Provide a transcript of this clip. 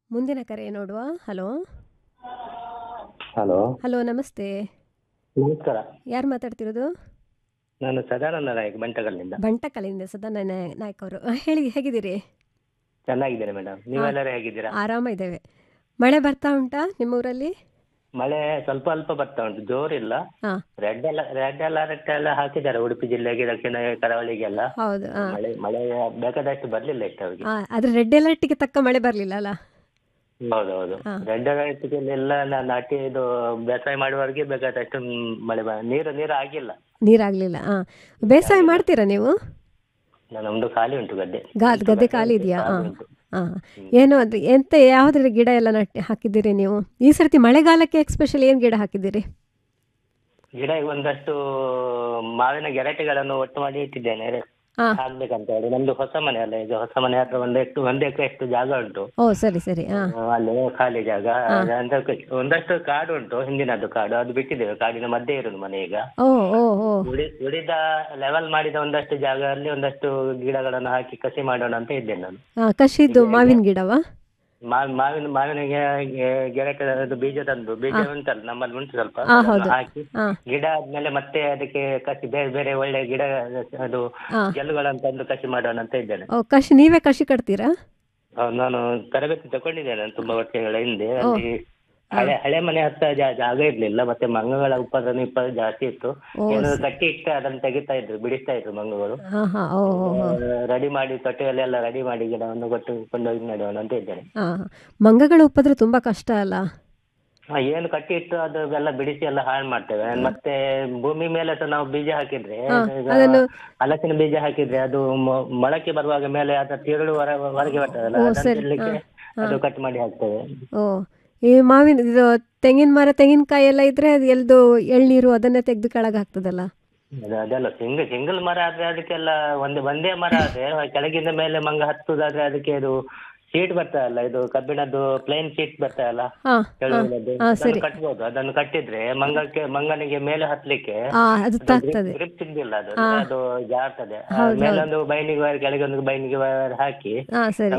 ಮುಂದಿನ ಕರೆ ನೋಡುವ ಹಲೋ ಹಲೋ ಹಲೋ ನಮಸ್ತೆ ನಮಸ್ಕಾರ ಯಾರು ಮಾತಾಡ್ತಿರೋದು ನಾನು ಸದಾನಂದ ನಾಯಕ್ ಬಂಟಗಲ್ನಿಂದ ಬಂಟಕಲಿಂದ ಸದಾ ನಾಯಕ್ ಅವರು ಹೇಳಿ ಹೇಗಿದ್ದೀರಿ ಚೆನ್ನಾಗಿದ್ದೇನೆ ಮೇಡಮ್ ನೀವೆಲ್ಲರೂ ಹೇಗಿದ್ದೀರಾ ಆರಾಮ ಇದ್ದೇವೆ ಮಳೆ ಬರ್ತಾ ಉಂಟಾ ನಿಮ್ಮೂರಲ್ಲಿ ಮಳೆ ಸ್ವಲ್ಪ ಅಲ್ಪ ಬರ್ತಾ ಉಂಟು ಜೋರಿಲ್ಲ ಹಾಂ ರೆಡ್ ಎಲ್ಲ ರೆಡ್ ಅಲರ್ಟ್ ಎಲ್ಲ ಹಾಕಿದ್ದಾರೆ ಉಡುಪಿ ಜಿಲ್ಲೆಗೆ ದಕ್ಷಿಣ ಕರಾವಳಿಗೆಲ್ಲ ಹೌದು ಹಾಂ ಮಳೆ ಮಳೆ ಬೇಕಾದಷ್ಟು ಬರ್ಲಿಲ್ಲ ಇಷ್ಟವರಿಗೆ ಆದರೆ ರೆಡ್ ಅಲರ್ಟಿಗೆ ತಕ್ಕ ಮಳೆ ಬರಲಿಲ್ಲ ಅಲ್ಲ ಹೌದೌದು ಹಾ. ರೆಡ್ ಅಲರ್ಟ್ ಎಲ್ಲ ನಾ- ನಾಟಿ ಇದು ಬೇಸಾಯ ಮಾಡುವವರಿಗೆ ಬೇಕಾದಷ್ಟು ಮ್, ಮಳೆ ಬ- ನೀರು ನೀರು ಆಗಿಲ್ಲ ನೀರಾಗಲಿಲ್ಲ ಹಾಂ ಬೇಸಾಯ ಮಾಡ್ತೀರಾ ನೀವು ನಮ್ದು ಖಾಲಿ ಉಂಟು ಗದ್ದೆ ಗಾ ಗದ್ದೆ ಖಾಲಿ ಇದೆಯಾ ಖಾಲಿ ಹಾಂ ಉಂಟು. ಹಾಂ ಏನು ಅದು ಎಂತ ಯಾವುದ್ರ ಗಿಡ ಎಲ್ಲ ನಟ್ಟು ಹಾಕಿದ್ದೀರಿ ನೀವು ಈ ಸರ್ತಿ ಮಳೆಗಾಲಕ್ಕೆ ಎಕ್ಸ್ಪೆಷಲ್ ಏನು ಗಿಡ ಹಾಕಿದ್ದೀರಿ ಗಿಡ ಒಂದಷ್ಟು ಮಾವಿನ ಗೆರಟೆಗಳನ್ನು ಒಟ್ಟು ಮಾಡಿ ಇಟ್ಟಿದ್ದೇನೆ ಹಾಂ ಹಾಕ್ಬೇಕಂತ ಹೇಳಿ ನಮ್ದು ಹೊಸ ಮನೆ ಅಲ್ಲ ಈಗ ಹೊಸ ಮನೆ ಹತ್ರ ಒಂದು ಎಷ್ಟು ಒಂದು ಎಕರೆ ಎಷ್ಟು ಜಾಗ ಉಂಟು ಓ ಸರಿ ಸರಿ ಹಾಂ ಆ, ಅಲ್ಲಿ ಖಾಲಿ ಜಾಗ ಅದಕ್ಕೆ ಒಂದಷ್ಟು ಕಾಡು ಉಂಟು ಹಿಂದಿನದ್ದು ಕಾಡು ಅದು ಬಿಟ್ಟಿದ್ದೇವೆ ಕಾಡಿನ ಮಧ್ಯೆ ಇರೋದು ಮನೆ ಈಗ ಓ ಓ ಓ ಉಳಿ ಉಳಿದ ಲೆವೆಲ್ ಮಾಡಿದ ಒಂದಷ್ಟು ಜಾಗ ಅಲ್ಲಿ ಒಂದಷ್ಟು ಗಿಡಗಳನ್ನು ಹಾಕಿ ಕಸಿ ಮಾಡೋಣ ಅಂತ ಇದ್ದೇನೆ ನಾನು ಹಾಂ ಕಷಿದ್ದು ಮಾವಿನ ಗಿಡವಾ ಮಾವ್- ಮಾವಿನ ಮಾವಿನ ಗೆ- ಗೆ- ಗೆರಟೆ ಅದು ಬೀಜ ತಂದು ಬೀಜ ಉಂಟಲ್ಲ ನಮ್ಮಲ್ಲಿ ಉಂಟು ಸ್ವಲ್ಪ ಹಾ, ಅದನ್ನು ಹೌದು. ಹಾಕಿ ಹಾಂ ಗಿಡ ಆದ್ಮೇಲೆ ಮತ್ತೆ ಅದಕ್ಕೆ ಕಸಿ ಬೇರೆ ಬೇರೆ ಒಳ್ಳೆ ಗಿಡ ಅದು ಹಾಂ ಗೆಲ್ಲುಗಳನ್ನು ತಂದು ಕಸಿ ಮಾಡೋಣ ಅಂತ ಇದ್ದೇನೆ ಓ ಕಷಿ ನೀವೇ ಕಷಿ ಕಟ್ತೀರಾ ಹೌದು, ನಾನು ತರಬೇತಿ ತಗೊಂಡಿದ್ದೇನೆ ನಾನು ತುಂಬಾ ವರ್ಷಗಳ ಹಿಂದೆ ಅಲ್ಲಿ ಹಳೆ ಹಳೆ ಮನೆ ಹತ್ರ ಜಾ- ಜಾಗ ಇರ್ಲಿಲ್ಲ ಮತ್ತೆ ಮಂಗಗಳ ಉತ್ಪಾದನೆ ಉತ್ಪಾದನೆ ಜಾಸ್ತಿ ಇತ್ತು ಓ, ಏನಾದ್ರು ಕಟ್ಟಿ ಇಟ್ಟು ಅದನ್ನು ತೆಗಿತಾ ಇದ್ರು ಬಿಡಿಸ್ತಾ ಇದ್ರು ಮಂಗಗಳು ಹಾಂ ಹಾಂ ಓ ಓ ಓ ರೆಡಿ ಮಾಡಿ ತೊಟ್ಟೆಯಲ್ಲೆಲ್ಲ ರೆಡಿ ಮಾಡಿ ಗಿಡವನ್ನು ಕೊಟ್ಟು ಕೊಂಡೋಗಿ ನೆಡೋಣ ಅಂತ ಇದ್ದೇನೆ ಹಾಂ ಮಂಗಗಳ ಉಪದ್ರ ತುಂಬ ಕಷ್ಟ ಅಲ್ಲ ಹಾ, ಏನು ಕಟ್ಟಿ ಇಟ್ಟು ಅದು ಎಲ್ಲ ಬಿಡಿಸಿ ಎಲ್ಲ ಹಾಳು ಮಾಡ್ತೇವೆ ಮತ್ತೆ ಭೂಮಿ ಮೇಲೆ ಸಹ ನಾವು ಬೀಜ ಹಾಕಿದ್ರೆ ಈಗ ಅದನ್ನು- ಹಲಸಿನ ಬೀಜ ಹಾಕಿದ್ರೆ ಅದು ಮೊ- ಮೊಳಕೆ ಬರುವಾಗ ಮೇಲೆ ಅದ ತಿರುಳು ಹೊರ ಹೊರಗೆ ಬರ್ತದಲ್ಲ ಓ, ಅದನ್ನ ಸರಿ. ತಿನ್ಲಿಕ್ಕೆ ಅದು ಕಟ್ ಮಾಡಿ ಹಾಕ್ತೇವೆ ಓ ಈ ಮಾವಿನ ಇದು ತೆಂಗಿನ ಮರ ತೆಂಗಿನಕಾಯಿ ಎಲ್ಲ ಇದ್ರೆ ಅದು ಎಲ್ದು ಎಳ್ನೀರು ಅದನ್ನೇ ತೆಗೆದು ಕೆಳಗೆ ಹಾಕ್ತದಲ್ಲ ಅದು- ಅದೆಲ್ಲ ಸಿಂಗಲ್ ಸಿಂಗಲ್ ಮರ ಆದ್ರೆ ಅದಕ್ಕೆಲ್ಲ ಒಂದೇ ಒಂದೇ ಮರ ಆದ್ರೆ ಕೆಳಗಿಂದ ಮೇಲೆ ಮಂಗ ಹತ್ತುದಾದ್ರೆ ಅದಕ್ಕೆ ಅದು ಶೀಟ್ ಬರ್ತದಲ್ಲ ಇದು ಕಬ್ಬಿಣದ್ದು ಪ್ಲೇನ್ ಶೀಟ್ ಬರ್ತದಲ್ಲ ಹಾಂ ಕೆಳಗಿನದ್ದು ಹಾ, ಅದನ್ನು ಸರಿ. ಕಟ್ಬೋದು ಅದನ್ನು ಕಟ್ಟಿದ್ರೆ ಮಂಗಕ್ಕೆ ಮಂಗನಿಗೆ ಮೇಲೆ ಹತ್ಲಿಕ್ಕೆ ಹಾಂ ಅದು ತಾಗ್ತದೆ ಗ್ರಿಪ್ ಸಿಗ್ಲಿಲ್ಲ ಅದು ಅದು ಜಾರ್ತದೆ ಆ, ಹೌದು, ಮೇಲೊಂದು ಬೈನಿಗೆ ವೈರ್ ಕೆಳಗೆ ಒಂದು ಬೈನಿಗೆ ವೈರ್ ಹಾಕಿ ಹಾಂ ಸರಿ